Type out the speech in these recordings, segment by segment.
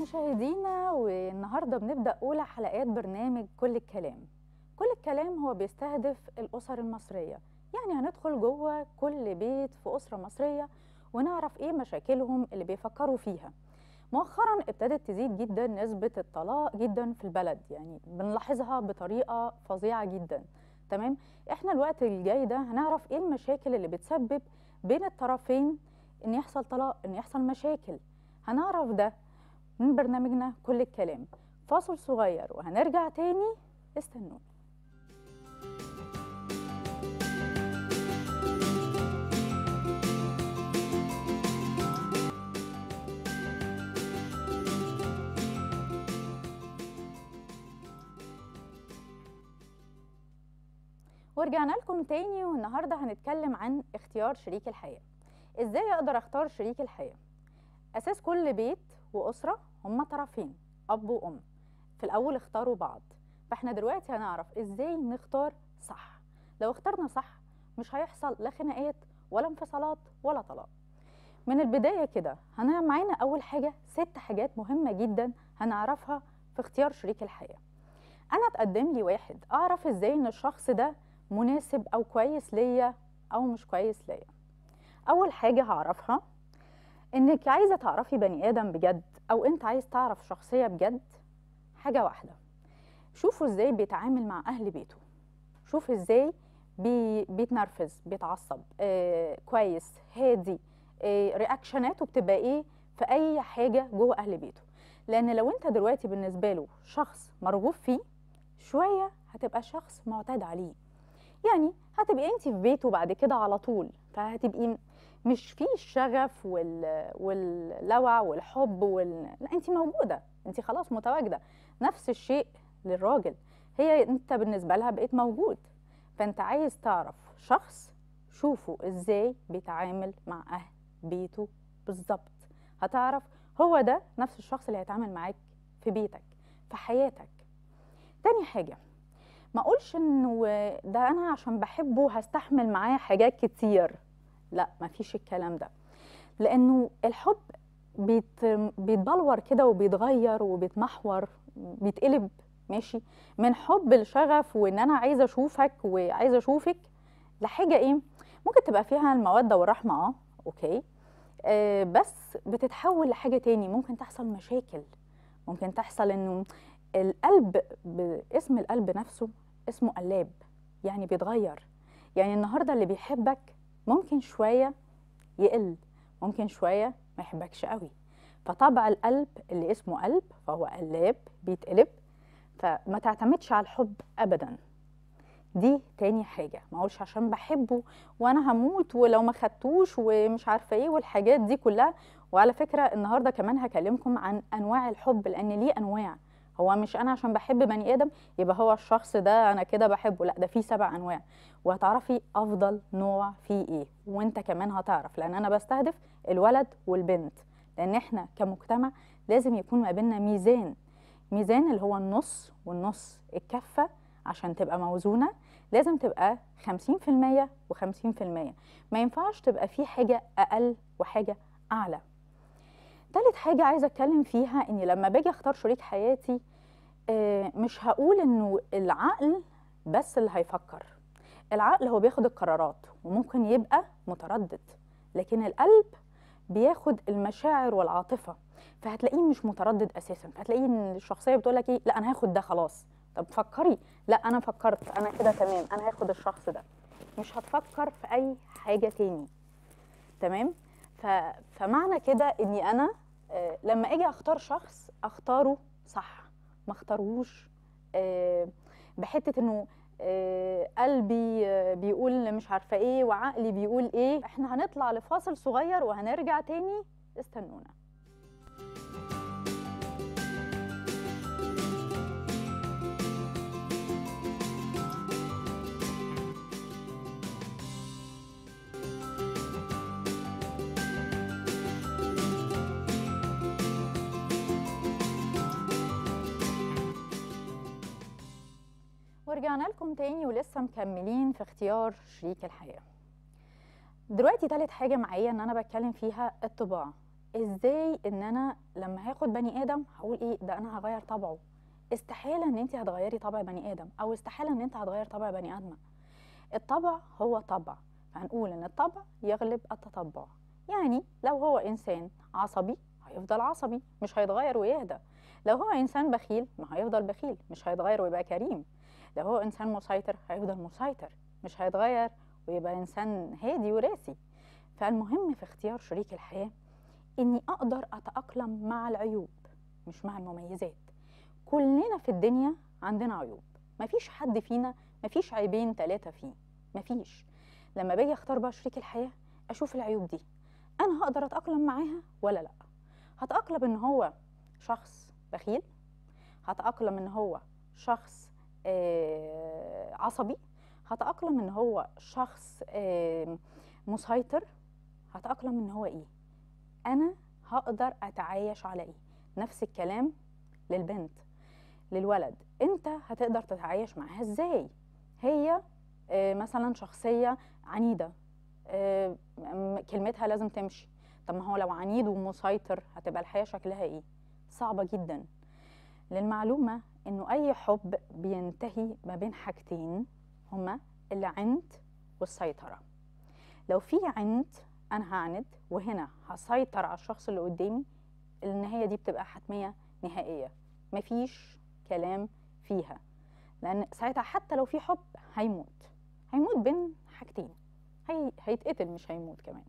مشاهدينا والنهارده بنبدأ أولى حلقات برنامج كل الكلام كل الكلام هو بيستهدف الأسر المصرية يعني هندخل جوه كل بيت في أسرة مصرية ونعرف إيه مشاكلهم اللي بيفكروا فيها مؤخرا ابتدت تزيد جدا نسبة الطلاق جدا في البلد يعني بنلاحظها بطريقة فظيعة جدا تمام احنا الوقت الجاي ده هنعرف ايه المشاكل اللي بتسبب بين الطرفين ان يحصل طلاق ان يحصل مشاكل هنعرف ده من برنامجنا كل الكلام فاصل صغير وهنرجع تاني استنونا ورجعنا لكم تاني والنهارده هنتكلم عن اختيار شريك الحياه ازاي اقدر اختار شريك الحياه اساس كل بيت واسره هما طرفين اب وام في الاول اختاروا بعض فاحنا دلوقتي هنعرف ازاي نختار صح لو اخترنا صح مش هيحصل لا خناقات ولا انفصالات ولا طلاق من البدايه كده هنعمل معانا اول حاجه ست حاجات مهمه جدا هنعرفها في اختيار شريك الحياه انا اتقدم لي واحد اعرف ازاي ان الشخص ده مناسب او كويس ليا او مش كويس ليا اول حاجه هعرفها انك عايزه تعرفي بني ادم بجد او انت عايز تعرف شخصيه بجد حاجه واحده شوفوا ازاي بيتعامل مع اهل بيته شوف ازاي بي بيتنرفز بيتعصب آه كويس هادي آه رياكشناته بتبقى ايه في اي حاجه جوه اهل بيته لان لو انت دلوقتي بالنسبه له شخص مرغوب فيه شويه هتبقى شخص معتاد عليه يعني هتبقي انت في بيته بعد كده على طول فهتبقي مش في الشغف وال... واللوع والحب وال... لا انت موجوده انت خلاص متواجده نفس الشيء للراجل هي انت بالنسبه لها بقيت موجود فانت عايز تعرف شخص شوفه ازاي بيتعامل مع اهل بيته بالظبط هتعرف هو ده نفس الشخص اللي هيتعامل معاك في بيتك في حياتك تاني حاجه ما اقولش انه ده انا عشان بحبه هستحمل معاه حاجات كتير لا ما فيش الكلام ده لانه الحب بيت بيتبلور كده وبيتغير وبيتمحور بيتقلب ماشي من حب الشغف وان انا عايزه اشوفك وعايزه اشوفك لحاجه ايه ممكن تبقى فيها الموده والرحمه اه اوكي آه بس بتتحول لحاجه تاني ممكن تحصل مشاكل ممكن تحصل انه القلب باسم القلب نفسه اسمه قلاب يعني بيتغير يعني النهارده اللي بيحبك ممكن شويه يقل ممكن شويه ما يحبكش قوي فطبع القلب اللي اسمه قلب فهو قلاب بيتقلب فما تعتمدش على الحب ابدا دي تاني حاجة ما اقولش عشان بحبه وانا هموت ولو ما خدتوش ومش عارفة ايه والحاجات دي كلها وعلى فكرة النهاردة كمان هكلمكم عن انواع الحب لان ليه انواع هو مش انا عشان بحب بني ادم يبقى هو الشخص ده انا كده بحبه لا ده في سبع انواع وهتعرفي افضل نوع فيه ايه وانت كمان هتعرف لان انا بستهدف الولد والبنت لان احنا كمجتمع لازم يكون ما بيننا ميزان ميزان اللي هو النص والنص الكفه عشان تبقى موزونه لازم تبقى 50% و50% ما ينفعش تبقى في حاجه اقل وحاجه اعلى تالت حاجة عايزة أتكلم فيها إني لما باجي أختار شريك حياتي مش هقول إنه العقل بس اللي هيفكر العقل هو بياخد القرارات وممكن يبقى متردد لكن القلب بياخد المشاعر والعاطفة فهتلاقيه مش متردد أساسا فهتلاقيه إن الشخصية بتقول لك إيه لا أنا هاخد ده خلاص طب فكري لا أنا فكرت أنا كده تمام أنا هاخد الشخص ده مش هتفكر في أي حاجة تاني تمام ف... فمعنى كده اني انا آه لما اجي اختار شخص اختاره صح ما اختاروش آه بحته انه آه قلبي بيقول مش عارفه ايه وعقلي بيقول ايه احنا هنطلع لفاصل صغير وهنرجع تاني استنونا ورجعنا لكم تاني ولسه مكملين في اختيار شريك الحياة دلوقتي تالت حاجة معايا ان انا بتكلم فيها الطباع ازاي ان انا لما هاخد بني ادم هقول ايه ده انا هغير طبعه استحاله ان انت هتغيري طبع بني ادم او استحاله ان انت هتغير طبع بني ادمه الطبع هو طبع فهنقول ان الطبع يغلب التطبع يعني لو هو انسان عصبي هيفضل عصبي مش هيتغير ويهدى لو هو انسان بخيل ما هيفضل بخيل مش هيتغير ويبقى كريم لو هو انسان مسيطر هيفضل مسيطر مش هيتغير ويبقى انسان هادي وراسي فالمهم في اختيار شريك الحياه اني اقدر اتاقلم مع العيوب مش مع المميزات كلنا في الدنيا عندنا عيوب مفيش حد فينا مفيش عيبين ثلاثه فيه مفيش لما باجي اختار بقى شريك الحياه اشوف العيوب دي انا هقدر اتاقلم معاها ولا لا هتاقلم ان هو شخص بخيل هتاقلم ان هو شخص آه عصبي هتاقلم ان هو شخص آه مسيطر هتاقلم ان هو ايه انا هقدر اتعايش على ايه نفس الكلام للبنت للولد انت هتقدر تتعايش معاها ازاي هي آه مثلا شخصيه عنيده آه كلمتها لازم تمشي طب ما هو لو عنيد ومسيطر هتبقى الحياه شكلها ايه صعبه جدا للمعلومه انه اي حب بينتهي ما بين حاجتين هما العند والسيطره لو في عند انا هعند وهنا هسيطر على الشخص اللي قدامي النهايه دي بتبقى حتميه نهائيه مفيش كلام فيها لان ساعتها حتى لو في حب هيموت هيموت بين حاجتين هي هيتقتل مش هيموت كمان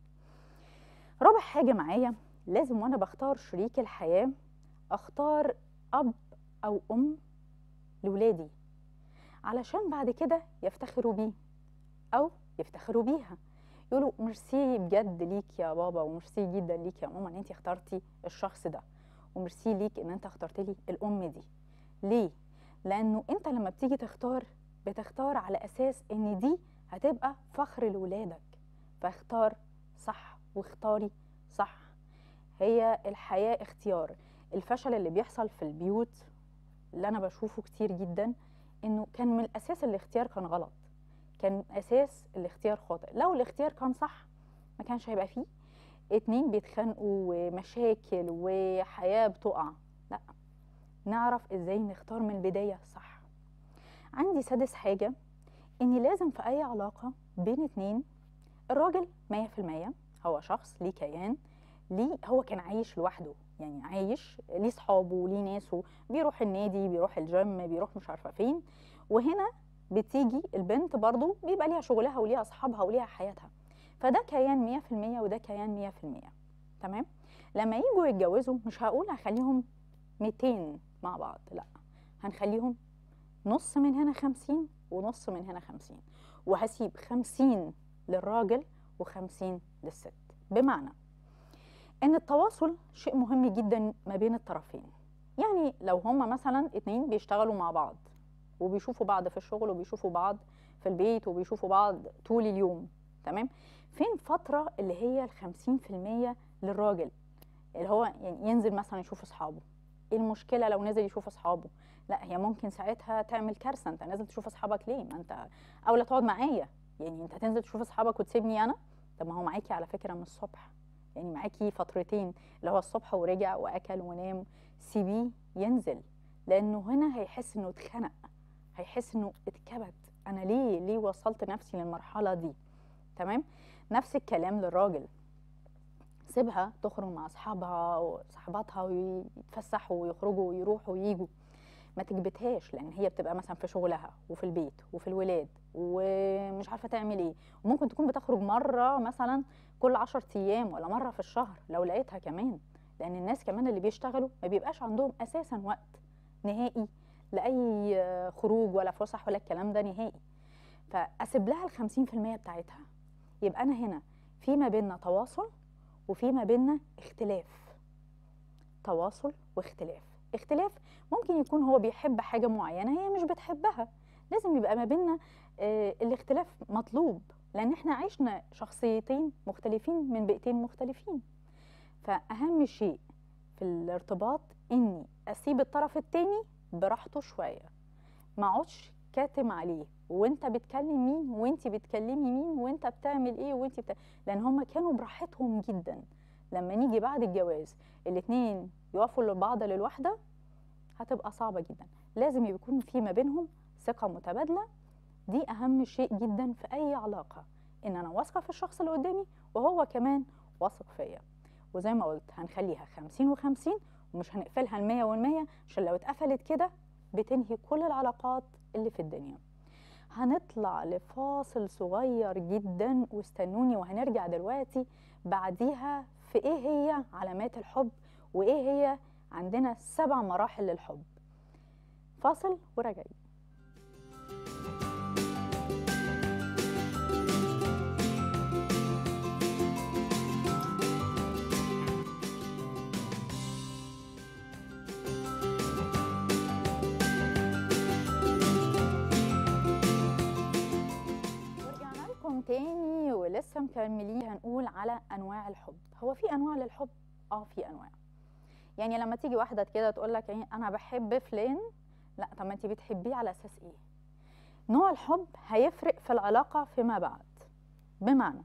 رابع حاجه معايا لازم وانا بختار شريك الحياه اختار اب او ام لولادي علشان بعد كده يفتخروا بيه او يفتخروا بيها يقولوا ميرسي بجد ليك يا بابا وميرسي جدا ليك يا ماما ان انت اخترتي الشخص ده وميرسي ليك ان انت اخترت لي الام دي ليه لانه انت لما بتيجي تختار بتختار على اساس ان دي هتبقى فخر لولادك فاختار صح واختاري صح هي الحياه اختيار الفشل اللي بيحصل في البيوت اللي انا بشوفه كتير جدا انه كان من الاساس الاختيار كان غلط كان اساس الاختيار خاطئ لو الاختيار كان صح ما كانش هيبقى فيه اتنين بيتخانقوا ومشاكل وحياة بتقع لا نعرف ازاي نختار من البداية صح عندي سادس حاجة اني لازم في اي علاقة بين اتنين الراجل مية في المية هو شخص ليه كيان ليه هو كان عايش لوحده يعني عايش ليه صحابه ليه ناسه بيروح النادي بيروح الجيم بيروح مش عارفة فين وهنا بتيجي البنت برضو بيبقى ليها شغلها وليها اصحابها وليها حياتها فده كيان 100% وده كيان 100% تمام لما يجوا يتجوزوا مش هقول هخليهم 200 مع بعض لا هنخليهم نص من هنا 50 ونص من هنا 50 وهسيب 50 للراجل و50 للست بمعنى ان التواصل شيء مهم جدا ما بين الطرفين يعني لو هما مثلا اتنين بيشتغلوا مع بعض وبيشوفوا بعض في الشغل وبيشوفوا بعض في البيت وبيشوفوا بعض طول اليوم تمام فين فترة اللي هي الخمسين في المية للراجل اللي هو يعني ينزل مثلا يشوف اصحابه ايه المشكلة لو نزل يشوف اصحابه لا هي ممكن ساعتها تعمل كارثة انت نازل تشوف اصحابك ليه ما انت اولى تقعد معايا يعني انت هتنزل تشوف اصحابك وتسيبني انا طب ما هو معاكي على فكرة من الصبح يعني معاكي فترتين اللي هو الصبح ورجع واكل ونام سيبيه ينزل لانه هنا هيحس انه اتخنق هيحس انه اتكبت انا ليه ليه وصلت نفسي للمرحله دي تمام نفس الكلام للراجل سيبها تخرج مع اصحابها وصحباتها ويتفسحوا ويخرجوا ويروحوا وييجوا ما تكبتهاش لان هي بتبقى مثلا في شغلها وفي البيت وفي الولاد ومش عارفه تعمل ايه وممكن تكون بتخرج مره مثلا كل عشر ايام ولا مره في الشهر لو لقيتها كمان لان الناس كمان اللي بيشتغلوا ما بيبقاش عندهم اساسا وقت نهائي لاي خروج ولا فسح ولا الكلام ده نهائي فاسيب لها ال 50% بتاعتها يبقى انا هنا في ما بيننا تواصل وفي ما بيننا اختلاف تواصل واختلاف اختلاف ممكن يكون هو بيحب حاجه معينه هي مش بتحبها لازم يبقى ما بيننا آه الاختلاف مطلوب لان احنا عشنا شخصيتين مختلفين من بيئتين مختلفين فاهم شيء في الارتباط اني اسيب الطرف التاني براحته شويه ما اقعدش كاتم عليه وانت بتكلم مين وانت بتكلمي مين وانت بتعمل ايه وانت بت... لان هم كانوا براحتهم جدا لما نيجي بعد الجواز الاتنين يقفوا لبعض للواحده هتبقى صعبه جدا لازم يكون في ما بينهم ثقه متبادله دي اهم شيء جدا في اي علاقه ان انا واثقه في الشخص اللي قدامي وهو كمان واثق فيا وزي ما قلت هنخليها 50 و50 ومش هنقفلها المية والمية عشان لو اتقفلت كده بتنهي كل العلاقات اللي في الدنيا هنطلع لفاصل صغير جدا واستنوني وهنرجع دلوقتي بعديها في ايه هي علامات الحب وايه هي عندنا سبع مراحل للحب فاصل وراجعين ورجعنا لكم تاني ولسه مكملين هنقول على انواع الحب هو في انواع للحب اه في انواع يعني لما تيجي واحده كده تقول لك ايه انا بحب فلان لا طب ما انت بتحبيه على اساس ايه نوع الحب هيفرق في العلاقه فيما بعد بمعنى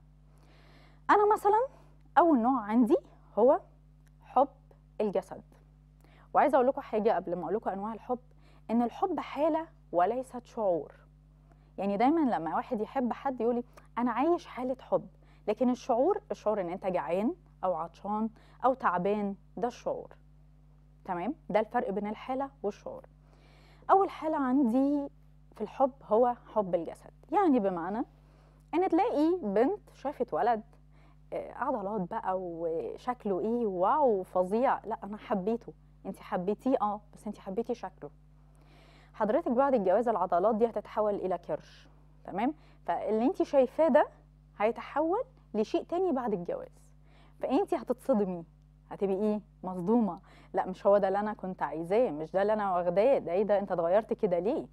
انا مثلا اول نوع عندي هو حب الجسد وعايزه اقول لكم حاجه قبل ما اقول لكم انواع الحب ان الحب حاله وليست شعور يعني دايما لما واحد يحب حد يقولي انا عايش حاله حب لكن الشعور الشعور ان انت جعان او عطشان او تعبان ده الشعور تمام ده الفرق بين الحاله والشعور اول حاله عندي في الحب هو حب الجسد يعني بمعنى ان تلاقي بنت شافت ولد آه، عضلات بقى وشكله ايه واو فظيع لا انا حبيته انت حبيتيه اه بس انت حبيتي شكله حضرتك بعد الجواز العضلات دي هتتحول الى كرش تمام فاللي انت شايفاه ده هيتحول لشيء تاني بعد الجواز فانت هتتصدمي هتبقي ايه مصدومه لا مش هو ده اللي انا كنت عايزاه مش ده اللي انا واخداه ده ايه ده انت اتغيرت كده ليه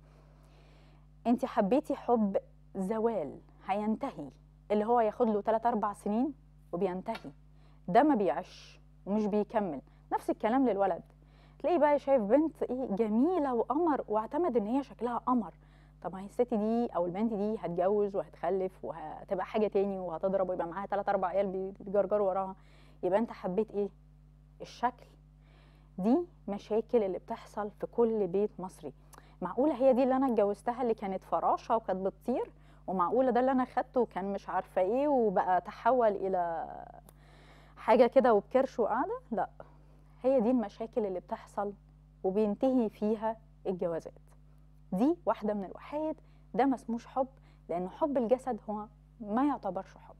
انت حبيتي حب زوال هينتهي اللي هو ياخد له 3 4 سنين وبينتهي ده ما بيعيش ومش بيكمل نفس الكلام للولد تلاقي بقى شايف بنت ايه جميله وقمر واعتمد ان هي شكلها قمر طب ما هي الست دي او البنت دي هتجوز وهتخلف وهتبقى حاجه تاني وهتضرب ويبقى معاها 3 4 عيال بيجرجروا وراها يبقى انت حبيت ايه الشكل دي مشاكل اللي بتحصل في كل بيت مصري معقوله هي دي اللي انا اتجوزتها اللي كانت فراشه وكانت بتطير ومعقوله ده اللي انا خدته وكان مش عارفه ايه وبقى تحول الى حاجه كده وبكرش وقاعده لا هي دي المشاكل اللي بتحصل وبينتهي فيها الجوازات دي واحده من الوحيد ده ما اسموش حب لان حب الجسد هو ما يعتبرش حب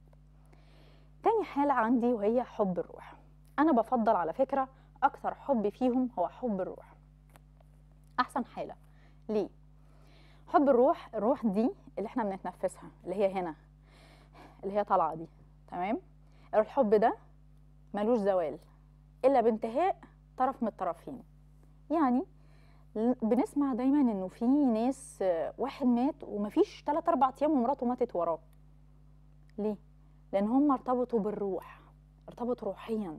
تاني حالة عندي وهي حب الروح أنا بفضل على فكرة أكثر حب فيهم هو حب الروح أحسن حالة ليه؟ حب الروح الروح دي اللي احنا بنتنفسها اللي هي هنا اللي هي طالعة دي تمام؟ الحب ده ملوش زوال إلا بانتهاء طرف من الطرفين يعني بنسمع دايما انه في ناس آه، واحد مات ومفيش 3 4 ايام ومراته ماتت وراه ليه لان هم ارتبطوا بالروح ارتبطوا روحيا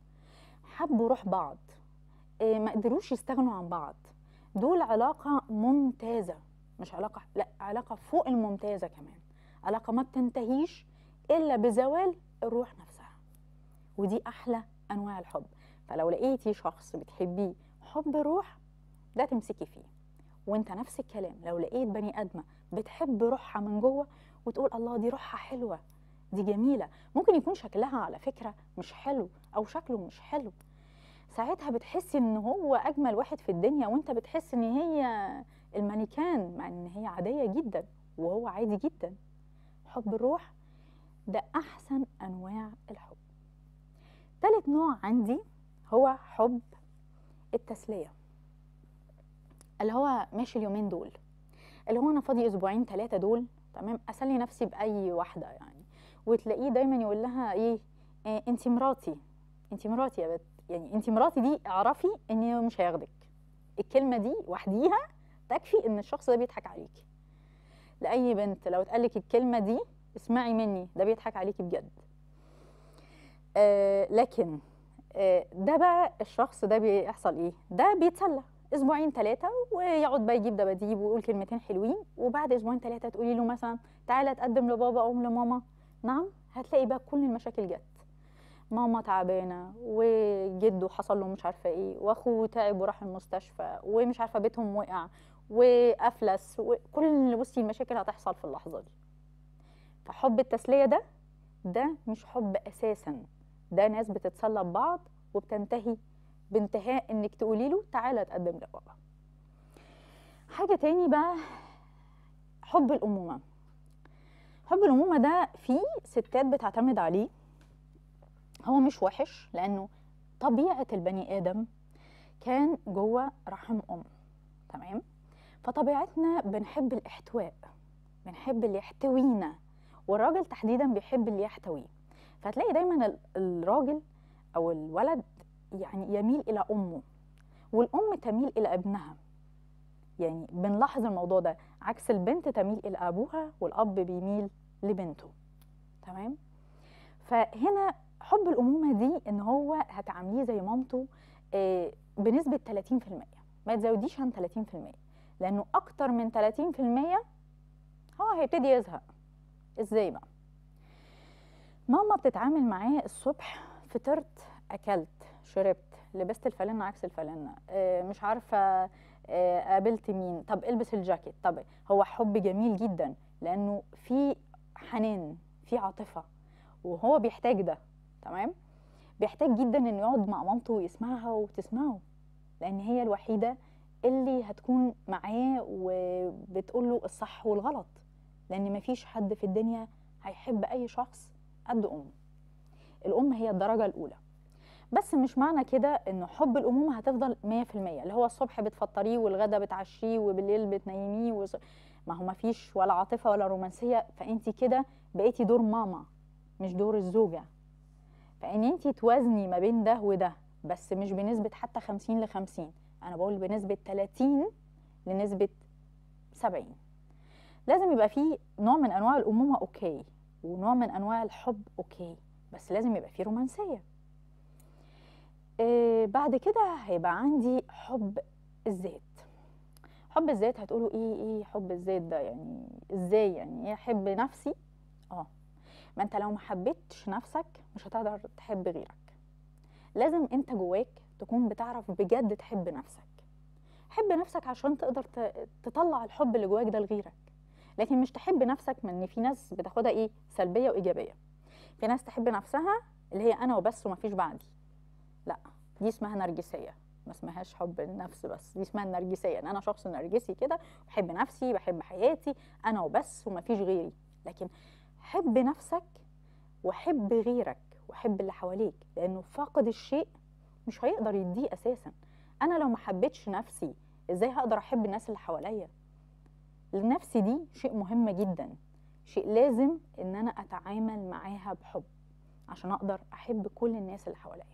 حبوا روح بعض آه، ما قدروش يستغنوا عن بعض دول علاقة ممتازة مش علاقة لا علاقة فوق الممتازة كمان علاقة ما بتنتهيش إلا بزوال الروح نفسها ودي أحلى أنواع الحب فلو لقيتي شخص بتحبيه حب روح ده تمسكي فيه وانت نفس الكلام لو لقيت بني ادمه بتحب روحها من جوه وتقول الله دي روحها حلوه دي جميله ممكن يكون شكلها على فكره مش حلو او شكله مش حلو ساعتها بتحسي ان هو اجمل واحد في الدنيا وانت بتحس ان هي المانيكان مع ان هي عاديه جدا وهو عادي جدا حب الروح ده احسن انواع الحب تالت نوع عندي هو حب التسليه اللي هو ماشي اليومين دول اللي هو انا فاضي اسبوعين ثلاثه دول تمام اسلي نفسي باي واحده يعني وتلاقيه دايما يقول لها ايه, إيه انت مراتي انت مراتي يا بت يعني انت مراتي دي اعرفي ان مش هياخدك الكلمه دي وحديها تكفي ان الشخص ده بيضحك عليكي لاي بنت لو اتقالك الكلمه دي اسمعي مني ده بيضحك عليكي بجد آه لكن آه ده بقى الشخص ده بيحصل ايه ده بيتسلى اسبوعين ثلاثه ويقعد بقى يجيب دباديب ويقول كلمتين حلوين وبعد اسبوعين ثلاثه تقولي له مثلا تعالى تقدم لبابا او لماما نعم هتلاقي بقى كل المشاكل جت ماما تعبانه وجده حصل له مش عارفه ايه واخوه تعب وراح المستشفى ومش عارفه بيتهم وقع وافلس وكل بصي المشاكل هتحصل في اللحظه دي فحب التسليه ده ده مش حب اساسا ده ناس بتتسلى ببعض وبتنتهي بانتهاء انك تقولي له تعالى تقدم لبابا حاجه تاني بقى حب الامومه حب الامومه ده في ستات بتعتمد عليه هو مش وحش لانه طبيعه البني ادم كان جوه رحم ام تمام فطبيعتنا بنحب الاحتواء بنحب اللي يحتوينا والراجل تحديدا بيحب اللي يحتويه فهتلاقي دايما ال- الراجل او الولد يعني يميل الى امه والام تميل الى ابنها يعني بنلاحظ الموضوع ده عكس البنت تميل الى ابوها والاب بيميل لبنته تمام فهنا حب الامومه دي ان هو هتعامليه زي مامته آه، بنسبه 30% ما تزوديش عن 30% لانه اكتر من 30% هو هيبتدي يزهق ازاي بقى ماما بتتعامل معاه الصبح فطرت اكلت شربت لبست الفانلة عكس الفانلة آه، مش عارفه آه، قابلت مين طب البس الجاكيت طب هو حب جميل جدا لانه في حنان في عاطفه وهو بيحتاج ده تمام بيحتاج جدا انه يقعد مع مامته ويسمعها وتسمعه لان هي الوحيده اللي هتكون معاه وبتقول له الصح والغلط لان مفيش حد في الدنيا هيحب اي شخص قد امه الام هي الدرجه الاولى بس مش معنى كده انه حب الامومه هتفضل 100% اللي هو الصبح بتفطريه والغدا بتعشيه وبالليل بتنيميه وص... ما هو مفيش ولا عاطفه ولا رومانسيه فانت كده بقيتي دور ماما مش دور الزوجه فان انت توازني ما بين ده وده بس مش بنسبه حتى 50 ل 50 انا بقول بنسبه 30 لنسبه 70 لازم يبقى في نوع من انواع الامومه اوكي ونوع من انواع الحب اوكي بس لازم يبقى في رومانسيه إيه بعد كده هيبقى عندي حب الذات حب الذات هتقولوا ايه ايه حب الذات ده يعني ازاي يعني ايه احب نفسي اه ما انت لو ما حبيتش نفسك مش هتقدر تحب غيرك لازم انت جواك تكون بتعرف بجد تحب نفسك حب نفسك عشان تقدر ت- تطلع الحب اللي جواك ده لغيرك لكن مش تحب نفسك من ان في ناس بتاخدها ايه سلبيه وايجابيه في ناس تحب نفسها اللي هي انا وبس ومفيش بعدي لا دي اسمها نرجسيه ما اسمهاش حب النفس بس دي اسمها النرجسيه ان انا شخص نرجسي كده بحب نفسي بحب حياتي انا وبس ومفيش غيري لكن حب نفسك وحب غيرك وحب اللي حواليك لانه فاقد الشيء مش هيقدر يديه اساسا انا لو ما حبيتش نفسي ازاي هقدر احب الناس اللي حواليا النفس دي شيء مهم جدا شيء لازم ان انا اتعامل معاها بحب عشان اقدر احب كل الناس اللي حواليا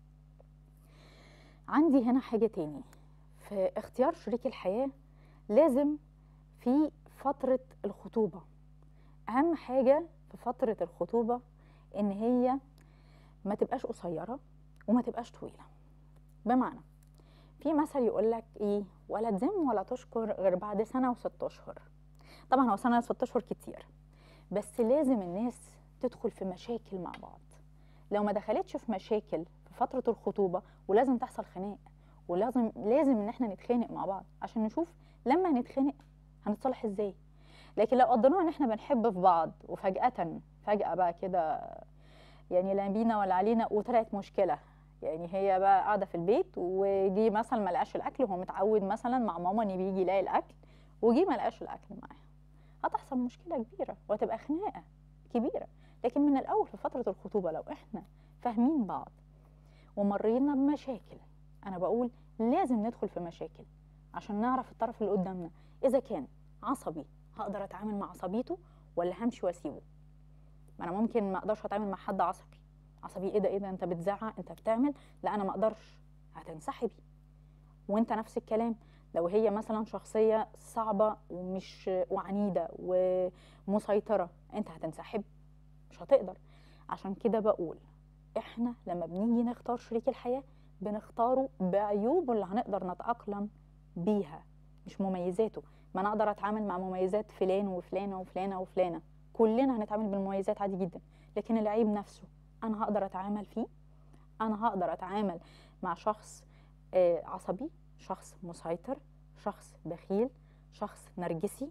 عندي هنا حاجة تاني في اختيار شريك الحياة لازم في فترة الخطوبة أهم حاجة في فترة الخطوبة إن هي ما تبقاش قصيرة وما تبقاش طويلة بمعنى في مثل يقول لك إيه ولا تزم ولا تشكر غير بعد سنة وست أشهر طبعا هو سنة وست أشهر كتير بس لازم الناس تدخل في مشاكل مع بعض لو ما دخلتش في مشاكل في فترة الخطوبة ولازم تحصل خناق ولازم لازم ان احنا نتخانق مع بعض عشان نشوف لما نتخانق هنتصالح ازاي لكن لو قضيناها ان احنا بنحب في بعض وفجأة فجأة بقى كده يعني لا بينا ولا علينا وطلعت مشكلة يعني هي بقى قاعدة في البيت وجي مثلا ما لقاش الأكل وهو متعود مثلا مع ماما إن بيجي يلاقي الأكل وجي ما لقاش الأكل معاها هتحصل مشكلة كبيرة وهتبقى خناقة كبيرة لكن من الأول في فترة الخطوبة لو إحنا فاهمين بعض ومرينا بمشاكل أنا بقول لازم ندخل في مشاكل عشان نعرف الطرف اللي قدامنا إذا كان عصبي هقدر أتعامل مع عصبيته ولا همشي وأسيبه ما أنا ممكن ما أقدرش أتعامل مع حد عصبي عصبي إيه ده إيه ده أنت بتزعق أنت بتعمل لا أنا ما أقدرش هتنسحبي وأنت نفس الكلام لو هي مثلا شخصية صعبة ومش وعنيدة ومسيطرة أنت هتنسحب مش هتقدر عشان كده بقول احنا لما بنيجي نختار شريك الحياة بنختاره بعيوبه اللي هنقدر نتأقلم بيها مش مميزاته ما انا اقدر اتعامل مع مميزات فلان وفلانة وفلانة وفلانة كلنا هنتعامل بالمميزات عادي جدا لكن العيب نفسه انا هقدر اتعامل فيه انا هقدر اتعامل مع شخص آه، عصبي شخص مسيطر شخص بخيل شخص نرجسي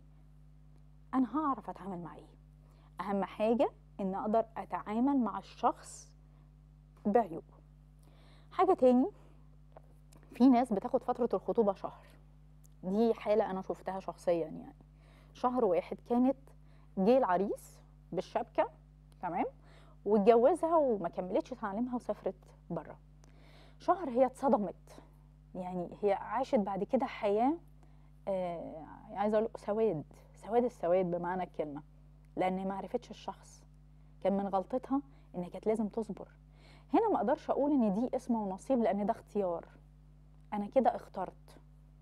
انا هعرف اتعامل معاه اهم حاجه ان اقدر اتعامل مع الشخص بعيوبه حاجه تاني في ناس بتاخد فتره الخطوبه شهر دي حاله انا شفتها شخصيا يعني شهر واحد كانت جه العريس بالشبكه تمام واتجوزها وما كملتش تعليمها وسافرت بره شهر هي اتصدمت يعني هي عاشت بعد كده حياه آه عايزه اقول سواد سواد السواد بمعنى الكلمه لان ما عرفتش الشخص كان من غلطتها ان كانت لازم تصبر هنا ما اقدرش اقول ان دي اسمه ونصيب لان ده اختيار انا كده اخترت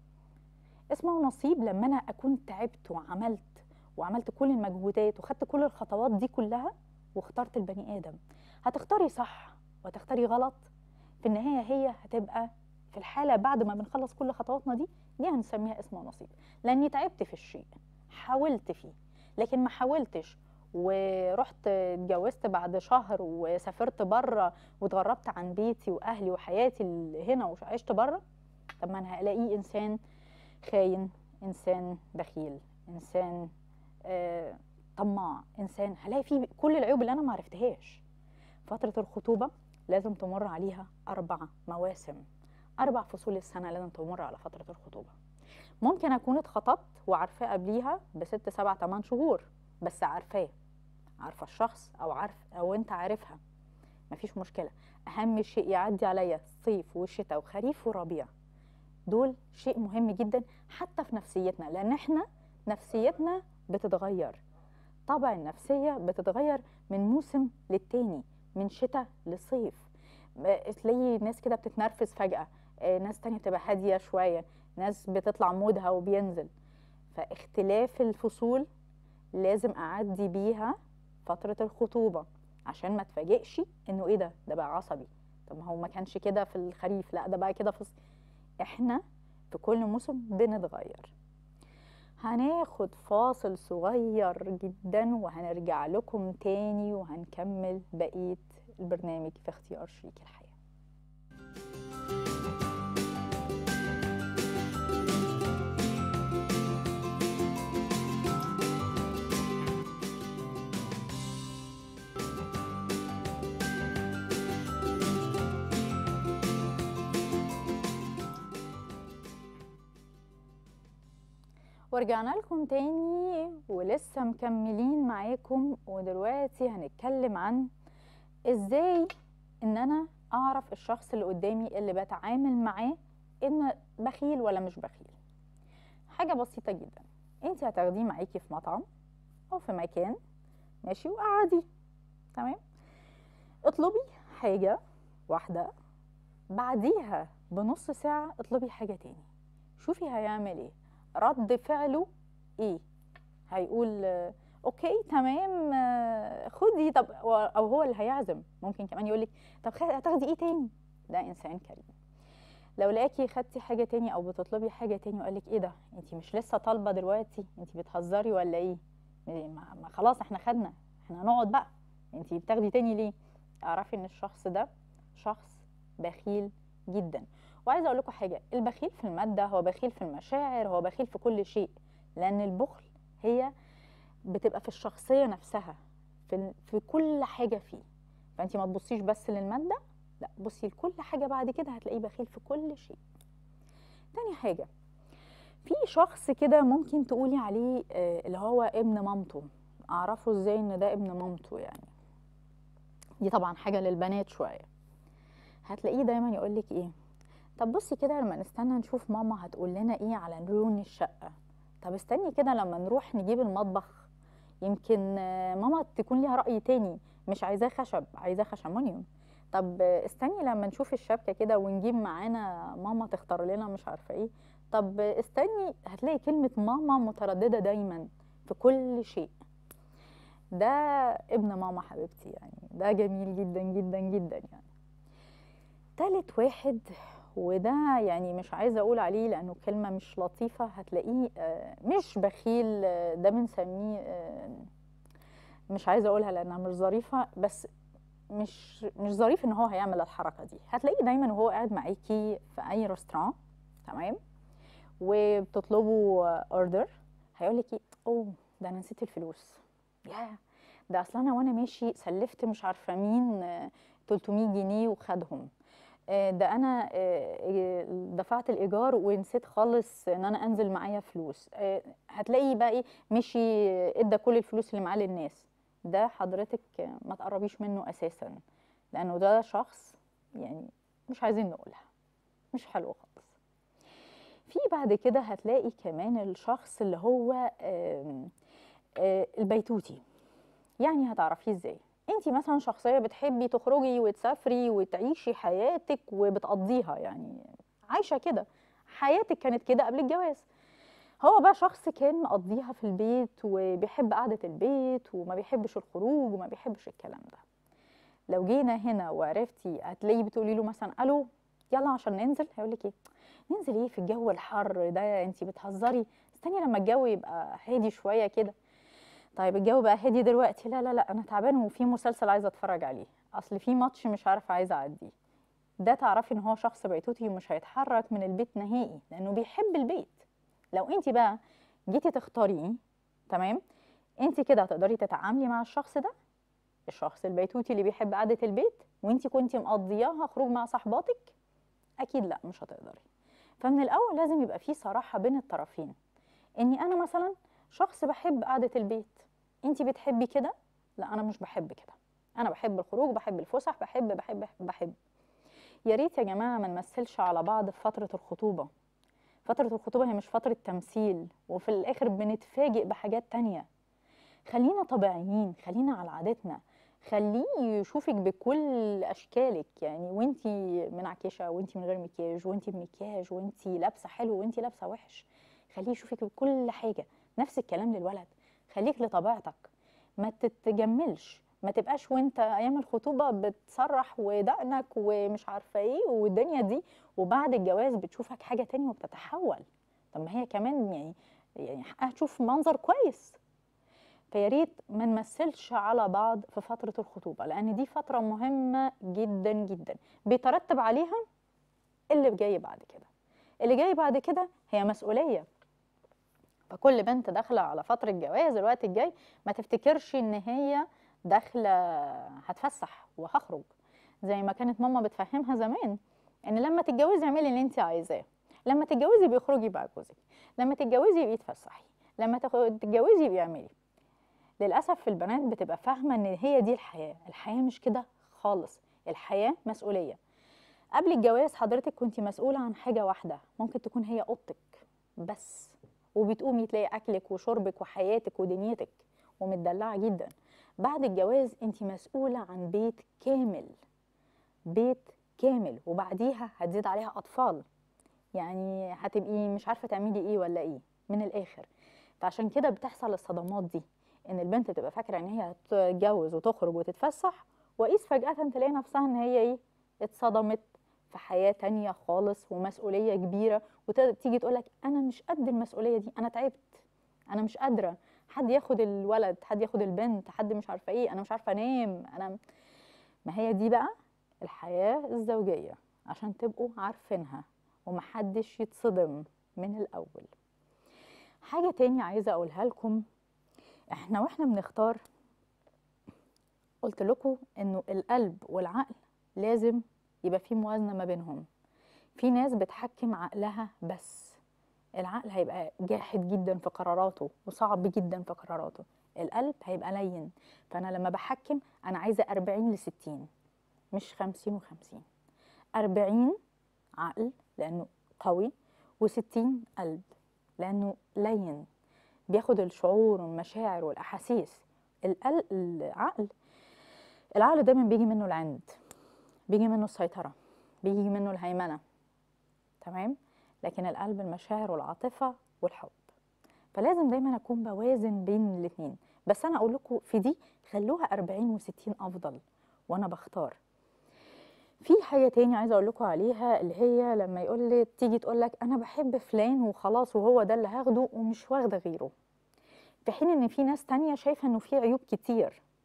اسمه ونصيب لما انا اكون تعبت وعملت وعملت كل المجهودات وخدت كل الخطوات دي كلها واخترت البني ادم هتختاري صح وهتختاري غلط في النهايه هي هتبقى في الحاله بعد ما بنخلص كل خطواتنا دي دي هنسميها اسم ونصيب لاني تعبت في الشيء حاولت فيه لكن ما حاولتش ورحت اتجوزت بعد شهر وسافرت بره واتغربت عن بيتي واهلي وحياتي اللي هنا وعشت بره طب ما انا هلاقيه انسان خاين انسان بخيل انسان آه طماع انسان هلاقي فيه كل العيوب اللي انا ما عرفتهاش فتره الخطوبه لازم تمر عليها اربع مواسم اربع فصول السنه لازم تمر على فتره الخطوبه ممكن اكون اتخطبت وعارفاه قبليها بست سبع تمن شهور بس عارفاه عارفه الشخص او عارف او انت عارفها مفيش مشكله اهم شيء يعدي عليا صيف وشتاء وخريف وربيع دول شيء مهم جدا حتى في نفسيتنا لان احنا نفسيتنا بتتغير طبع النفسيه بتتغير من موسم للتاني من شتاء لصيف تلاقي ناس كده بتتنرفز فجاه ناس تانية بتبقى هاديه شويه ناس بتطلع مودها وبينزل فاختلاف الفصول لازم اعدي بيها فتره الخطوبه عشان ما تفاجئش انه ايه ده ده بقى عصبي طب ما هو ما كانش كده في الخريف لا ده بقى كده في احنا في كل موسم بنتغير هناخد فاصل صغير جدا وهنرجع لكم تاني وهنكمل بقية البرنامج في اختيار شريك الحياة ورجعنا لكم تاني ولسه مكملين معاكم ودلوقتي هنتكلم عن ازاي ان انا اعرف الشخص اللي قدامي اللي بتعامل معاه ان بخيل ولا مش بخيل حاجة بسيطة جدا انت هتاخديه معاكي في مطعم او في مكان ماشي وقعدي تمام اطلبي حاجة واحدة بعديها بنص ساعة اطلبي حاجة تاني شوفي هيعمل ايه رد فعله ايه هيقول اوكي تمام خدي طب او هو اللي هيعزم ممكن كمان يقول لك طب هتاخدي ايه تاني ده انسان كريم لو لقاكي خدتي حاجه تاني او بتطلبي حاجه تاني وقال لك ايه ده انت مش لسه طالبه دلوقتي انت بتهزري ولا ايه ما خلاص احنا خدنا احنا هنقعد بقى انت بتاخدي تاني ليه اعرفي ان الشخص ده شخص بخيل جدا وعايزه اقول لكم حاجه البخيل في الماده هو بخيل في المشاعر هو بخيل في كل شيء لان البخل هي بتبقى في الشخصيه نفسها في في كل حاجه فيه فانت ما تبصيش بس للماده لا بصي لكل حاجه بعد كده هتلاقيه بخيل في كل شيء تاني حاجه في شخص كده ممكن تقولي عليه اللي هو ابن مامته اعرفه ازاي ان ده ابن مامته يعني دي طبعا حاجه للبنات شويه هتلاقيه دايما يقولك ايه طب بصي كده لما نستنى نشوف ماما هتقول لنا ايه على لون الشقه طب استني كده لما نروح نجيب المطبخ يمكن ماما تكون ليها راي تاني مش عايزاه خشب عايزاه خشمونيوم طب استني لما نشوف الشبكه كده ونجيب معانا ماما تختار لنا مش عارفه ايه طب استني هتلاقي كلمه ماما متردده دايما في كل شيء ده ابن ماما حبيبتي يعني ده جميل جدا جدا جدا يعني تالت واحد وده يعني مش عايزه اقول عليه لانه كلمه مش لطيفه هتلاقيه مش بخيل ده بنسميه مش عايزه اقولها لانها مش ظريفه بس مش مش ظريف ان هو هيعمل الحركه دي هتلاقيه دايما وهو قاعد معاكي في اي ريستوران تمام وبتطلبوا اوردر هيقول لك اوه ده انا نسيت الفلوس يا ده اصل انا وانا ماشي سلفت مش عارفه مين آه، 300 جنيه وخدهم آه، ده انا آه، دفعت الايجار ونسيت خالص ان انا انزل معايا فلوس آه، هتلاقي بقى ايه مشي ادى كل الفلوس اللي معاه للناس ده حضرتك ما تقربيش منه اساسا لانه ده شخص يعني مش عايزين نقولها مش حلو خالص في بعد كده هتلاقي كمان الشخص اللي هو آم، آه، البيتوتي يعني هتعرفيه ازاي انت مثلا شخصيه بتحبي تخرجي وتسافري وتعيشي حياتك وبتقضيها يعني عايشه كده حياتك كانت كده قبل الجواز هو بقى شخص كان مقضيها في البيت وبيحب قعده البيت وما بيحبش الخروج وما بيحبش الكلام ده لو جينا هنا وعرفتي هتلاقي بتقولي له مثلا الو يلا عشان ننزل هيقول لك ايه ننزل ايه في الجو الحر ده انت بتهزري استني لما الجو يبقى هادي شويه كده طيب الجو بقى هادي دلوقتي لا لا لا انا تعبان وفي مسلسل عايزه اتفرج عليه اصل في ماتش مش عارفه عايزه اعديه ده تعرفي ان هو شخص بيتوتي ومش هيتحرك من البيت نهائي لانه بيحب البيت لو انت بقى جيتي تختاريه تمام انت كده هتقدري تتعاملي مع الشخص ده الشخص البيتوتي اللي بيحب قعده البيت وانت كنتي مقضياها خروج مع صاحباتك اكيد لا مش هتقدري فمن الاول لازم يبقى في صراحه بين الطرفين اني انا مثلا شخص بحب قعده البيت انت بتحبي كده لا انا مش بحب كده انا بحب الخروج بحب الفسح بحب بحب بحب يا ريت يا جماعه ما نمثلش على بعض في فتره الخطوبه فتره الخطوبه هي مش فتره تمثيل وفي الاخر بنتفاجئ بحاجات تانية خلينا طبيعيين خلينا على عادتنا خليه يشوفك بكل اشكالك يعني وانتي منعكشه وانتي من غير مكياج وانتي بمكياج وانتي لابسه حلو وانتي لابسه وحش خليه يشوفك بكل حاجه نفس الكلام للولد خليك لطبيعتك ما تتجملش ما تبقاش وانت ايام الخطوبه بتسرح ودقنك ومش عارفه ايه والدنيا دي وبعد الجواز بتشوفك حاجه تانية وبتتحول طب ما هي كمان يعني يعني حقها تشوف منظر كويس فيا ريت ما نمثلش على بعض في فتره الخطوبه لان دي فتره مهمه جدا جدا بيترتب عليها اللي جاي بعد كده اللي جاي بعد كده هي مسؤوليه فكل بنت داخله على فتره جواز الوقت الجاي ما تفتكرش ان هي داخله هتفسح وهخرج زي ما كانت ماما بتفهمها زمان ان لما تتجوزي اعملي اللي انت عايزاه لما تتجوزي بيخرجي مع جوزك لما تتجوزي بيتفسحي لما تخ- تتجوزي بيعملي للاسف البنات بتبقى فاهمه ان هي دي الحياه الحياه مش كده خالص الحياه مسؤوليه قبل الجواز حضرتك كنت مسؤوله عن حاجه واحده ممكن تكون هي اوضتك بس وبتقومي تلاقي اكلك وشربك وحياتك ودنيتك ومتدلعه جدا بعد الجواز انت مسؤوله عن بيت كامل بيت كامل وبعديها هتزيد عليها اطفال يعني هتبقي مش عارفه تعملي ايه ولا ايه من الاخر فعشان كده بتحصل الصدمات دي ان البنت تبقى فاكره ان هي هتتجوز وتخرج وتتفسح وقيس فجاه تلاقي نفسها ان هي ايه اتصدمت في حياه تانية خالص ومسؤوليه كبيره وتيجي تقول لك انا مش قد المسؤوليه دي انا تعبت انا مش قادره حد ياخد الولد حد ياخد البنت حد مش عارفه ايه انا مش عارفه انام انا ما هي دي بقى الحياه الزوجيه عشان تبقوا عارفينها ومحدش يتصدم من الاول حاجه تاني عايزه اقولها لكم احنا واحنا بنختار قلت لكم انه القلب والعقل لازم يبقى في موازنه ما بينهم في ناس بتحكم عقلها بس العقل هيبقى جاحد جدا في قراراته وصعب جدا في قراراته القلب هيبقى لين فانا لما بحكم انا عايزه 40 ل 60 مش 50 و50 40 عقل لانه قوي و60 قلب لانه لين بياخد الشعور والمشاعر والاحاسيس القلب العقل العقل دايما بيجي منه العند بيجي منه السيطره بيجي منه الهيمنه تمام لكن القلب المشاعر والعاطفه والحب فلازم دايما اكون بوازن بين الاثنين بس انا اقول لكم في دي خلوها 40 و60 افضل وانا بختار في حاجه تاني عايزه اقول لكم عليها اللي هي لما يقول لي تيجي تقول لك انا بحب فلان وخلاص وهو ده اللي هاخده ومش واخده غيره في حين ان في ناس تانية شايفه انه في عيوب كتير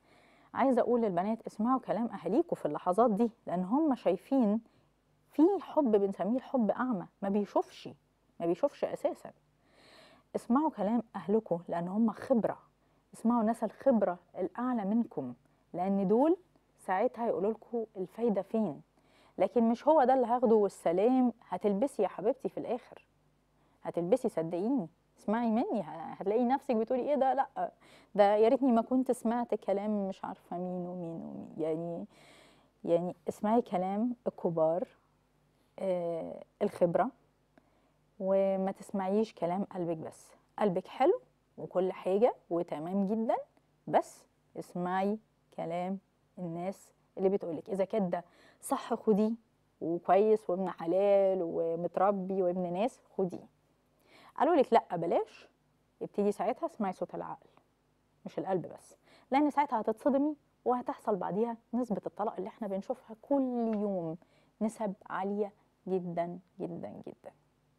عايزه اقول للبنات اسمعوا كلام اهاليكوا في اللحظات دي لان هم شايفين في حب بنسميه الحب اعمى ما بيشوفش ما بيشوفش اساسا اسمعوا كلام اهلكم لان هم خبره اسمعوا ناس الخبره الاعلى منكم لان دول ساعتها يقولوا لكم الفايده فين لكن مش هو ده اللي هاخده والسلام هتلبسي يا حبيبتي في الاخر هتلبسي صدقيني اسمعي مني هتلاقي نفسك بتقولي ايه ده لا ده يا ريتني ما كنت سمعت كلام مش عارفه مين ومين ومين يعني يعني اسمعي كلام الكبار آه الخبره وما تسمعيش كلام قلبك بس قلبك حلو وكل حاجه وتمام جدا بس اسمعي كلام الناس اللي بتقولك اذا كان ده صح خديه وكويس وابن حلال ومتربي وابن ناس خديه قالوا لك لا بلاش ابتدي ساعتها اسمعي صوت العقل مش القلب بس لان ساعتها هتتصدمي وهتحصل بعديها نسبة الطلاق اللي احنا بنشوفها كل يوم نسب عالية جدا جدا جدا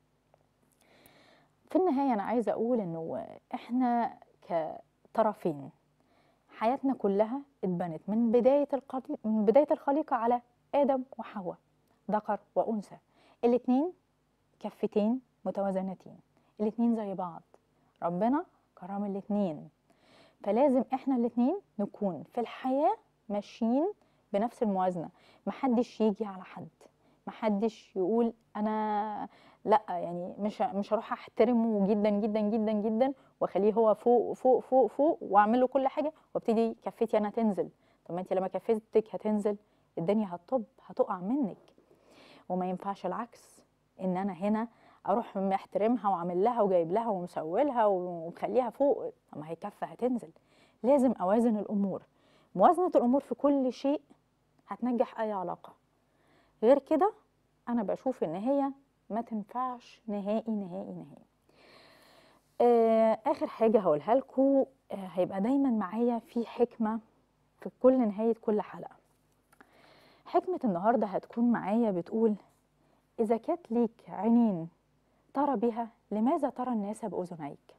في النهاية أنا عايزة أقول إنه إحنا كطرفين حياتنا كلها اتبنت من بداية القلي... من بداية الخليقة على آدم وحواء ذكر وأنثى الاتنين كفتين متوازنتين الاتنين زي بعض ربنا كرم الاتنين فلازم احنا الاتنين نكون في الحياة ماشيين بنفس الموازنة محدش يجي على حد محدش يقول انا لا يعني مش مش هروح احترمه جدا جدا جدا جدا واخليه هو فوق فوق فوق فوق واعمل له كل حاجه وابتدي كفتي انا تنزل طب ما انت لما كفتك هتنزل الدنيا هتطب هتقع منك وما ينفعش العكس ان انا هنا اروح محترمها وعامل لها وجايب لها ومسوي لها ومخليها فوق طب ما هي كفه هتنزل لازم اوازن الامور موازنه الامور في كل شيء هتنجح اي علاقه غير كده انا بشوف ان هي ما تنفعش نهائي نهائي نهائي آه اخر حاجه هقولها لكم آه هيبقى دايما معايا في حكمه في كل نهايه كل حلقه حكمه النهارده هتكون معايا بتقول اذا كانت ليك عينين ترى بها لماذا ترى الناس باذنيك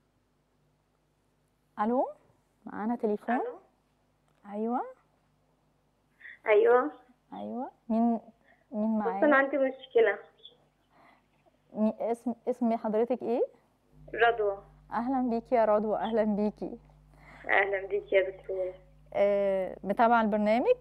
الو معانا تليفون الو ايوه ايوه ايوه مين مين بس انا معايا عندي مشكله مي- اسم اسم حضرتك ايه رضوى اهلا بيكي يا رضوى اهلا بيكي اهلا بيك يا دكتور آه متابعه البرنامج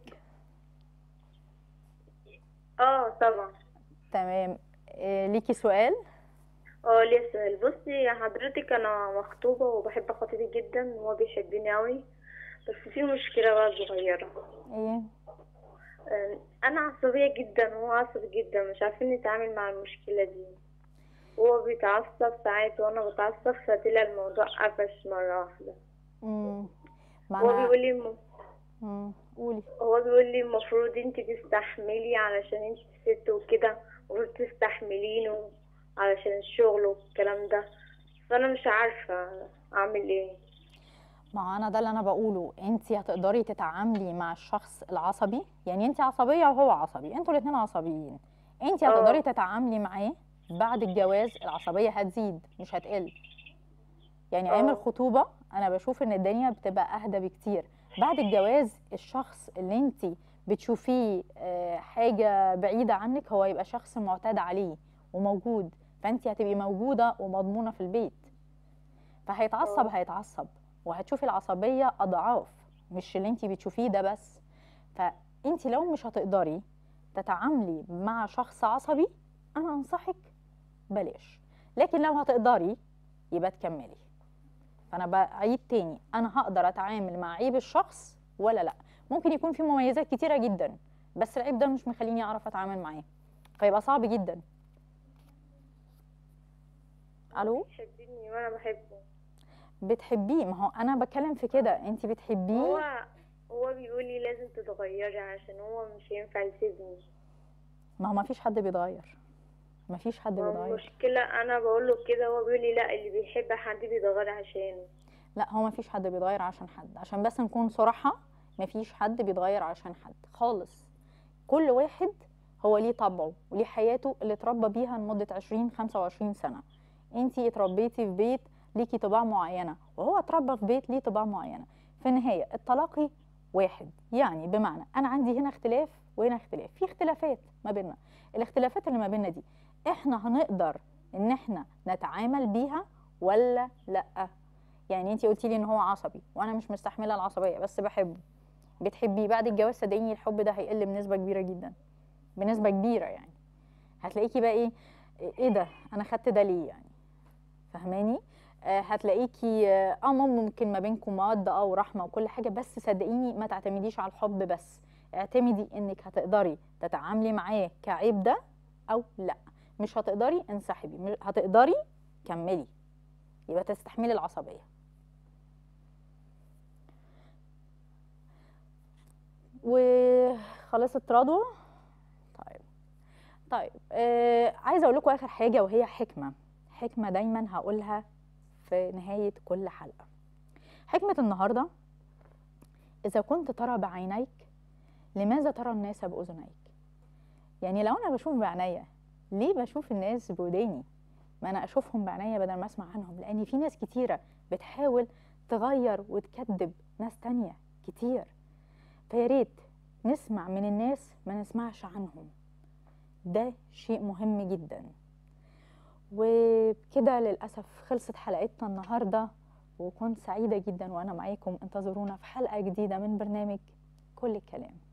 اه طبعا تمام آه ليكي سؤال اه ليه سؤال بصي يا حضرتك انا مخطوبه وبحب خطيبي جدا وهو بيحبني قوي بس في مشكله بقى صغيره ايه آه، انا عصبيه جدا وهو عصبي جدا مش عارفين نتعامل مع المشكله دي هو بيتعصب ساعات وانا بتعصب فتلاقي الموضوع قفش مره واحده امم هو بيقول لي م... امم قولي هو بيقول لي المفروض انت تستحملي علشان انت ست وكده المفروض تستحملينه علشان الشغل والكلام ده فانا مش عارفة اعمل ايه ما انا ده اللي انا بقوله انت هتقدري تتعاملي مع الشخص العصبي يعني انت عصبيه وهو عصبي انتوا الاثنين عصبيين انت اه. هتقدري تتعاملي معاه بعد الجواز العصبيه هتزيد مش هتقل يعني ايام اه. الخطوبه انا بشوف ان الدنيا بتبقى اهدى بكتير بعد الجواز الشخص اللي انت بتشوفيه آه، حاجه بعيده عنك هو يبقى شخص معتاد عليه وموجود فانت هتبقي موجوده ومضمونه في البيت فهيتعصب اه. هيتعصب وهتشوفي العصبيه اضعاف مش اللي انت بتشوفيه ده بس فانت لو مش هتقدري تتعاملي مع شخص عصبي انا انصحك بلاش لكن لو هتقدري يبقى تكملي فانا بعيد تاني انا هقدر اتعامل مع عيب الشخص ولا لا ممكن يكون في مميزات كتيره جدا بس العيب ده مش مخليني اعرف اتعامل معاه فيبقى صعب جدا الو بيحبني وانا بحبه بتحبيه ما هو انا بتكلم في كده انت بتحبيه هو هو بيقول لي لازم تتغيري عشان هو مش هينفع يسيبني ما هو ما فيش حد بيتغير ما فيش حد بيتغير المشكلة انا بقول له كده هو بيقول لي لا اللي بيحب حد بيتغير عشانه لا هو ما فيش حد بيتغير عشان حد عشان بس نكون صراحة ما فيش حد بيتغير عشان حد خالص كل واحد هو ليه طبعه وليه حياته اللي اتربى بيها لمدة 20 25 سنة انتي اتربيتي في بيت ليكي طباع معينة وهو اتربى في بيت ليه طباع معينة في النهاية التلاقي واحد يعني بمعنى انا عندي هنا اختلاف وهنا اختلاف في اختلافات ما بيننا الاختلافات اللي ما بيننا دي احنا هنقدر ان احنا نتعامل بيها ولا لا يعني انت قلتي لي ان هو عصبي وانا مش مستحمله العصبيه بس بحبه بتحبيه بعد الجواز صدقيني الحب ده هيقل بنسبه كبيره جدا بنسبه كبيره يعني هتلاقيكي بقى ايه ايه ده انا خدت ده ليه يعني فاهماني آه هتلاقيكي اه آه، ممكن ما بينكم موده اه ورحمه وكل حاجه بس صدقيني ما تعتمديش على الحب بس اعتمدي انك هتقدري تتعاملي معاه كعيب ده او لا مش هتقدري انسحبي مش- هتقدري كملي يبقى تستحملي العصبيه وخلصت رضوى طيب طيب آه عايزه اقول لكم اخر حاجه وهي حكمه حكمه دايما هقولها في نهايه كل حلقه حكمه النهارده اذا كنت ترى بعينيك لماذا ترى الناس باذنيك يعني لو انا بشوف بعينيا ليه بشوف الناس بوداني ما انا اشوفهم بعينيا بدل ما اسمع عنهم لان في ناس كتيره بتحاول تغير وتكذب ناس تانية كتير فيا ريت نسمع من الناس ما نسمعش عنهم ده شيء مهم جدا وبكده للأسف خلصت حلقتنا النهاردة وكنت سعيدة جدا وأنا معاكم انتظرونا في حلقة جديدة من برنامج كل الكلام